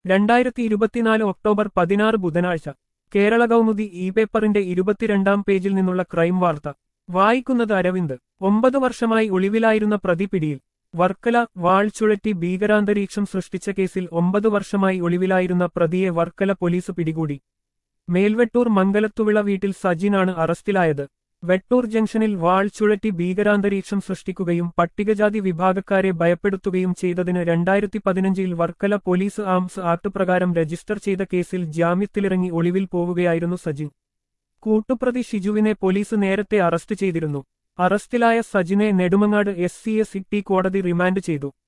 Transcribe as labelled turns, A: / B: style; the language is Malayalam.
A: രണ്ടായിരത്തി ഇരുപത്തിനാല് ഒക്ടോബർ പതിനാറ് ബുധനാഴ്ച കേരള കൗമുദി ഇ പേപ്പറിന്റെ ഇരുപത്തിരണ്ടാം പേജിൽ നിന്നുള്ള ക്രൈം വാർത്ത വായിക്കുന്നത് അരവിന്ദ് ഒമ്പത് വർഷമായി ഒളിവിലായിരുന്ന പ്രതി പിടിയിൽ വർക്കല വാൾ ചുഴറ്റി ഭീകരാന്തരീക്ഷം സൃഷ്ടിച്ച കേസിൽ ഒമ്പത് വർഷമായി ഒളിവിലായിരുന്ന പ്രതിയെ വർക്കല പോലീസ് പിടികൂടി മേൽവെട്ടൂർ മംഗലത്തുവിള വീട്ടിൽ സജിനാണ് അറസ്റ്റിലായത് വെട്ടൂർ ജംഗ്ഷനിൽ വാൾ ചുഴറ്റി ഭീകരാന്തരീക്ഷം സൃഷ്ടിക്കുകയും പട്ടികജാതി വിഭാഗക്കാരെ ഭയപ്പെടുത്തുകയും ചെയ്തതിന് രണ്ടായിരത്തി പതിനഞ്ചിൽ വർക്കല പോലീസ് ആംസ് ആക്ട് പ്രകാരം രജിസ്റ്റർ ചെയ്ത കേസിൽ ജാമ്യത്തിലിറങ്ങി ഒളിവിൽ പോവുകയായിരുന്നു സജിൻ കൂട്ടുപ്രതി ഷിജുവിനെ പോലീസ് നേരത്തെ അറസ്റ്റ് ചെയ്തിരുന്നു അറസ്റ്റിലായ സജിനെ Nedumangad S C S T കോടതി റിമാൻഡ് ചെയ്തു